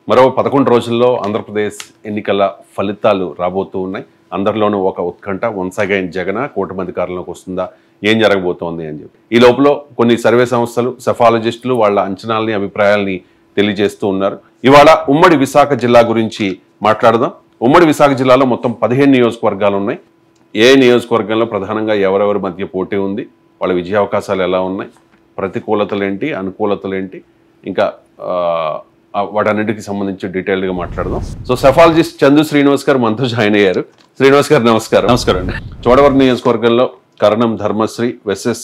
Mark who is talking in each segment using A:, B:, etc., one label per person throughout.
A: మరో పదకొండు రోజుల్లో ఆంధ్రప్రదేశ్ ఎన్నికల ఫలితాలు రాబోతూ ఉన్నాయి అందరిలోనూ ఒక ఉత్కంఠ వన్స్ అగైన్ జగన్ కూటమి అధికారంలోకి వస్తుందా ఏం జరగబోతోంది అని చెప్పి ఈ లోపల కొన్ని సర్వే సంస్థలు సెఫాలజిస్టులు వాళ్ళ అంచనాలని అభిప్రాయాల్ని తెలియజేస్తూ ఉన్నారు ఇవాళ ఉమ్మడి విశాఖ జిల్లా గురించి మాట్లాడదాం ఉమ్మడి విశాఖ జిల్లాలో మొత్తం పదిహేను నియోజకవర్గాలు ఉన్నాయి ఏ నియోజకవర్గంలో ప్రధానంగా ఎవరెవరి మధ్య పోటీ ఉంది వాళ్ళ విజయ అవకాశాలు ఎలా ఉన్నాయి ప్రతికూలతలు ఏంటి అనుకూలతలు ఏంటి ఇంకా ఆ, ఆ వాటన్నిటికి సంబంధించి డీటెయిల్డ్గా మాట్లాడదాం సో సెఫాలజిస్ట్ చందు శ్రీనివాస్ గారు మనతో జాయిన్ అయ్యారు శ్రీనివాస్ గారు నమస్కారం
B: నమస్కారం అండి
A: చోడవరం నియోజకవర్గంలో కరణం ధర్మశ్రీ వెసెస్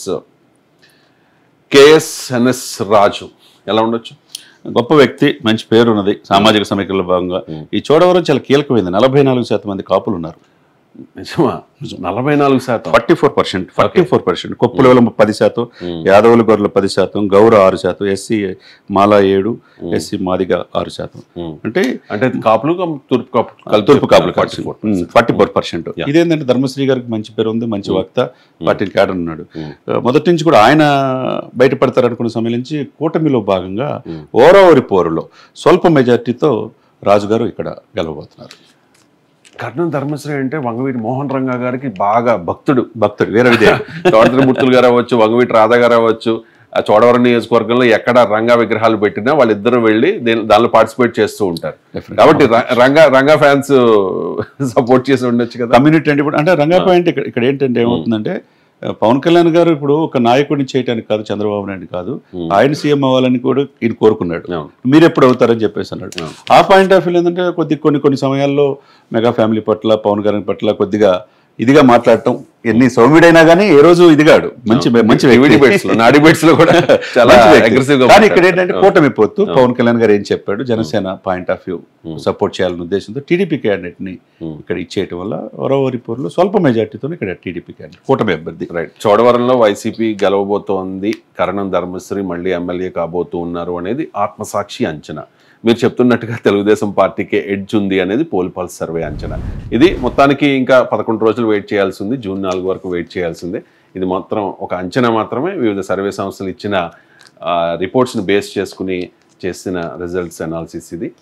A: కేఎస్ఎన్ఎస్ రాజు ఎలా ఉండొచ్చు
B: గొప్ప వ్యక్తి మంచి పేరు ఉన్నది సామాజిక సమీకరణలో భాగంగా ఈ చోడవరం చాలా కీలకమైంది నలభై నాలుగు శాతం మంది కాపులు ఉన్నారు
A: నిజమా నలభై నాలుగు శాతం
B: forty four percent forty four percent Koppula పది శాతం యాదవుల గొర్రెలు పది శాతం గౌర ఆరు శాతం ఎస్సీ మాలా ఏడు ఎస్సీ మాదిగ ఆరు శాతం
A: Hmm.
B: అంటే
A: అంటే కాపులు కం- తూర్పు కాపు కలిపి
B: తూర్పు కాపులు
A: forty four
B: forty four percent ఇదేంటంటే ధర్మశ్రీ గారికి మంచి పేరు ఉంది మంచి వక్త పార్టీ క్యాడర్ ఉన్నాడు ఆ, మొదటి నుంచి కూడా ఆయన బయటపడతారు అనుకున్న సమయం నుంచి కూటమిలో భాగంగా ఓరవరి పోరులో స్వల్ప మెజార్టీతో రాజుగారు ఇక్కడ గెలవబోతున్నారు
A: కర్ణం ధర్మశ్రీ అంటే వంగవీటి మోహన్ రంగా గారికి బాగా భక్తుడు
B: భక్తుడు వేరే విదే
A: చోడత్రిమూర్తులు గారు అవ్వచ్చు వంగవీటి రాధా గారు అవ్వచ్చు ఆ చోడవరం నియోజకవర్గంలో ఎక్కడ రంగా విగ్రహాలు పెట్టినా వాళ్ళిద్దరూ వెళ్ళి దీని- దానిలో పార్టిసిపేట్ చేస్తూ ఉంటారు కాబట్టి ర- రంగా రంగా ఫ్యాన్స్ సపోర్ట్ చేసి ఉండొచ్చు కదా
B: కమ్యూనిటీ అంటే ఇప్పుడు అంటే రంగా పాయింట్ ఇక్కడ ఇక్కడ ఏంటంటే ఏమవుతుందంటే ఆ, పవన్ కళ్యాణ్ గారు ఇప్పుడు ఒక నాయకుడిని చేయడానికి కాదు చంద్రబాబు నాయుడు కాదు ఆయన సీఎం అవ్వాలని కూడా ఈయన కోరుకున్నాడు
A: అవును.
B: మీరు ఎప్పుడు అవుతారని చెప్పేసి అన్నాడు ఆ పాయింట్ ఆఫ్ వ్యూ ఏంటంటే కొద్ది కొన్ని కొన్ని సమయాల్లో మెగా ఫ్యామిలీ పట్ల పవన్ గారి పట్ల కొద్దిగా ఇదిగా మాట్లాడటం ఎన్ని సౌమ్యుడైనా కానీ ఏ రోజు ఇదిగాడు మంచి మంచి వ్యక్తి.
A: డిబేట్స్ లో నా డిబేట్స్ లో కూడా చాలా
B: మంచి వ్యక్తి.
A: అగ్రెసివ్ గా
B: కానీ ఇక్కడ ఏంటంటే కూటమి పొత్తు పవన్ కళ్యాణ్ గారు ఏం చెప్పాడు Janasena point of view support చేయాలనే ఉద్దేశంతో టీడీపీ క్యాండిడేట్ ని ఇక్కడ ఇచ్చేయటం వల్ల వరవరిపూర్లో స్వల్ప మెజార్టీతో ఇక్కడ టీడీపీ క్యాండిడేట్ కూటమి అభ్యర్థి
A: రైట్ చోడవరంలో వైసీపీ గెలవబోతోంది కరణం ధర్మశ్రీ మళ్ళీ ఎమ్మెల్యే కాబోతూ ఉన్నారు అనేది ఆత్మసాక్షి అంచనా మీరు చెప్తున్నట్టుగా తెలుగుదేశం పార్టీకే ఎడ్జ్ ఉంది అనేది పోల్ పల్స్ సర్వే అంచనా ఇది మొత్తానికి ఇంకా పదకొండు రోజులు వెయిట్ చేయాల్సి ఉంది జూన్ నాలుగు వరకు వెయిట్ చేయాల్సిందే ఇది మాత్రం ఒక అంచనా మాత్రమే వివిధ సర్వే సంస్థలు ఇచ్చిన రిపోర్ట్స్ని బేస్ చేసుకుని చేసిన రిజల్ట్స్ అనాలిసిస్ ఇది